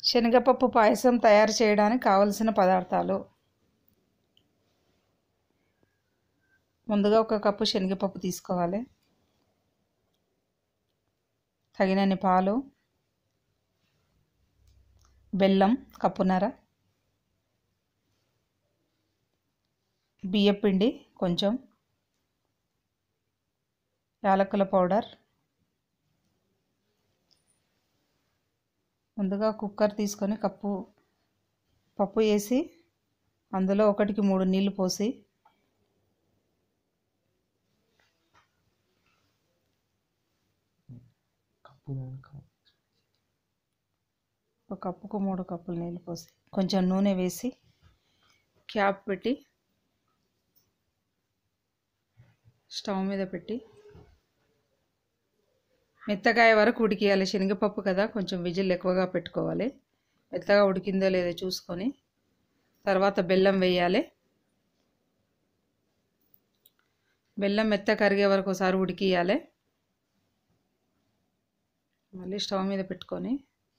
శనగపప్పు పాయసం తయారు చేయడానికి కావలసిన పదార్థాలు ముందుగా ఒక కప్పు శనగపప్పు తీసుకోవాలి తగినన్ని పాలు బెల్లం కప్పున్నర బియ్యపిండి కొంచెం యాలకుల పౌడర్ ముందుగా కుక్కర్ తీసుకొని కప్పు పప్పు వేసి అందులో ఒకటికి మూడు నీళ్ళు పోసి కప్పు ఒక కప్పుకు మూడు కప్పులు నీళ్ళు పోసి కొంచెం నూనె వేసి క్యాప్ పెట్టి స్టవ్ మీద పెట్టి మెత్తకాయ వరకు ఉడికియాలి శనగపప్పు కదా కొంచెం విజిల్ ఎక్కువగా పెట్టుకోవాలి మెత్తగా ఉడికిందో లేదో చూసుకొని తర్వాత బెల్లం వేయాలి బెల్లం మెత్త కరిగే వరకు ఒకసారి ఉడికియాలి మళ్ళీ స్టవ్ మీద పెట్టుకొని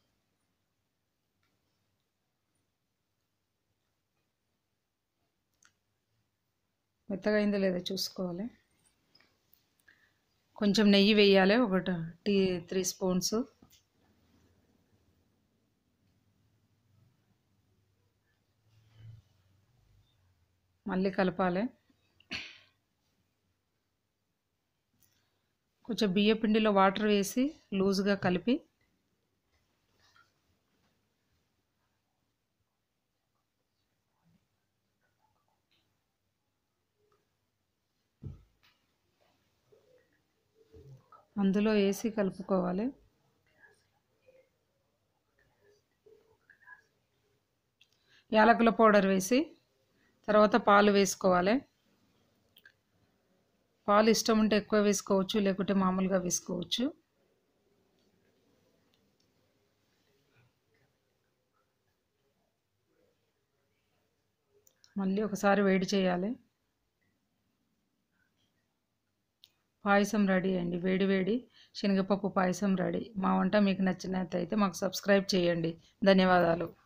మెత్తగా అయిందో లేదో చూసుకోవాలి కొంచెం నెయ్యి వేయాలి ఒక టీ త్రీ స్పూన్స్ మళ్ళీ కలపాలి కొంచెం బియ్య పిండిలో వాటర్ వేసి లూజ్గా కలిపి అందులో వేసి కలుపుకోవాలి యాలకుల పౌడర్ వేసి తర్వాత పాలు వేసుకోవాలి పాలు ఇష్టం ఉంటే ఎక్కువ వేసుకోవచ్చు లేకుంటే మామూలుగా వేసుకోవచ్చు మళ్ళీ ఒకసారి వేడి చేయాలి పాయసం రెడీ అండి వేడి వేడి శనగపప్పు పాయసం రెడీ మా వంట మీకు నచ్చినట్లయితే మాకు సబ్స్క్రైబ్ చేయండి ధన్యవాదాలు